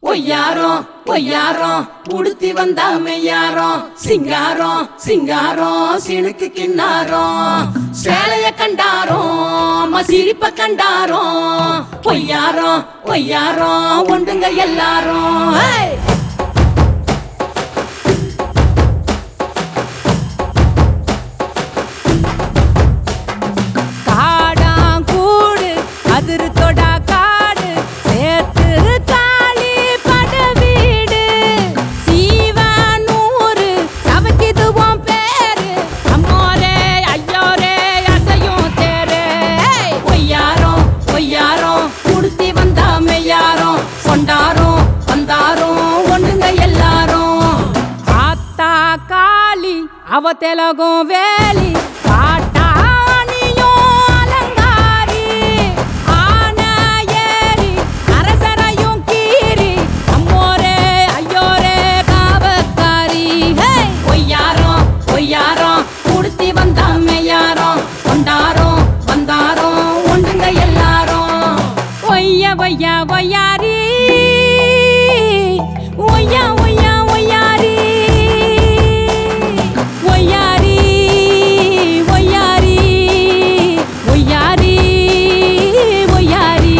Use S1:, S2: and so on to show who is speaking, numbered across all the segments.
S1: பொய்யாரம் பொய்யாரம் உடுத்தி வந்தா மெய்யாரம் சிங்காரம் சிங்காரம் சினுக்கு கிண்ணாரம் சேலைய கண்டாரோம் சிரிப்ப கண்டாரோம் பொய்யாரம் பொய்யாரம் ஒண்டுங்க எல்லாரும் ஹே!
S2: காடாங்கூடு அதிருத்தொடா காடு சேர்த்து காளி பட வீடு சீவானூரு சவக்கிதுவோம் பேரு அம்மோரே ஐயோரே அசையும் தேரே
S1: பொய்யாரம் பொய்யாரம் உடுத்தி வந்தா மெய்யாரம் கொண்டாரோம் வந்தாரோம் ஒண்டுங்க எல்லாரும்
S2: ஆத்தா காளி அவ தெலகும் வேலி காட்டானியும் அலங்காரி ஆன ஏறி அரசரையும் கீறி அம்மோரே ஐயோரே காவக்காரி ஹே
S1: பொய்யாரம் பொய்யாரம் உடுத்தி வந்தா மெய்யாரம் கொண்டாரோம் வந்தாரோம் ஒண்டுங்க எல்லாரும்
S2: ஒய்யா ஒய்யா ஒய்யாரி ஒய்யா ஒய்யா ஒய்யாரி ஒய்யாரி ஒய்யாரி ஒய்யாரி ஒய்யாரி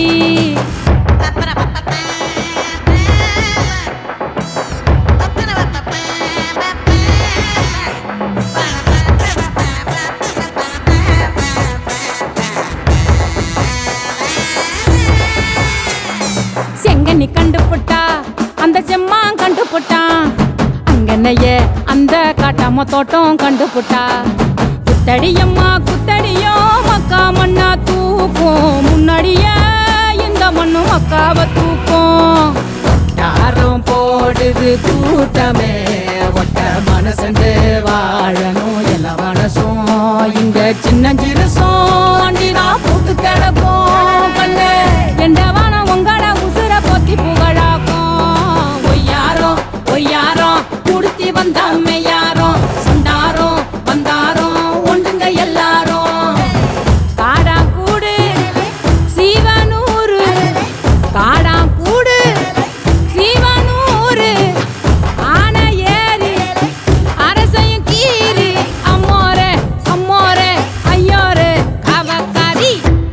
S2: செங்கனி கண்டுபுட்டா அந்த செம்மான் கண்டுபுட்டான் அங்கனையே அந்த காட்டாம தோட்டம் கண்டுபுட்டா குத்தடியம்மா குத்தடியோ மக்கா மண்ணா தூக்கும் முன்னாடியே இந்த மண்ணு மக்காவ தூக்கும்
S1: யாரும் போடுது கூட்டமே ஒட்ட மனசண்டு வாழணும் எல்லா மனசும் இங்க சின்ன சிறுசும் அண்டினா போட்டு கிடப்போம் கண்ணு
S2: எண்டவான உங்கள உசுர பொத்தி புகழாக்கும்
S1: பொய்யாரோ பொய்யாரோ குடுத்தி வந்தா மெய்யாரோ சொண்டாரோ வந்தாரோ ஒண்டுங்க எல்லாரும்
S2: காடாங்கூடு சீவனூரு காடாங்கூடு சீவனூரு ஆன ஏறி அரசையும் கீறி அம்மோரே அம்மோரே ஐயோரே காவக்காரி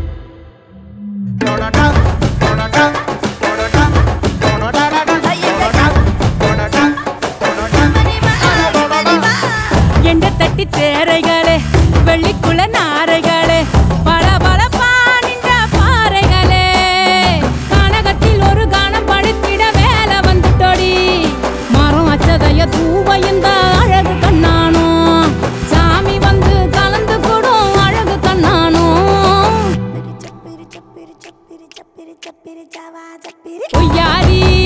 S2: எண்ட தட்டி தேரைகளே வெள்ளிக்குள்ள நாரைகளே பல பல பானின்ற பாறைகளே கனகத்தில் ஒரு கானம் படுத்திட வேலை வந்துட்டோடி மரம் அச்சதைய தூவ இந்த அழகு கண்ணானோ சாமி வந்து கலந்து கூடும் அழகு கண்ணானோ பொய்யாரி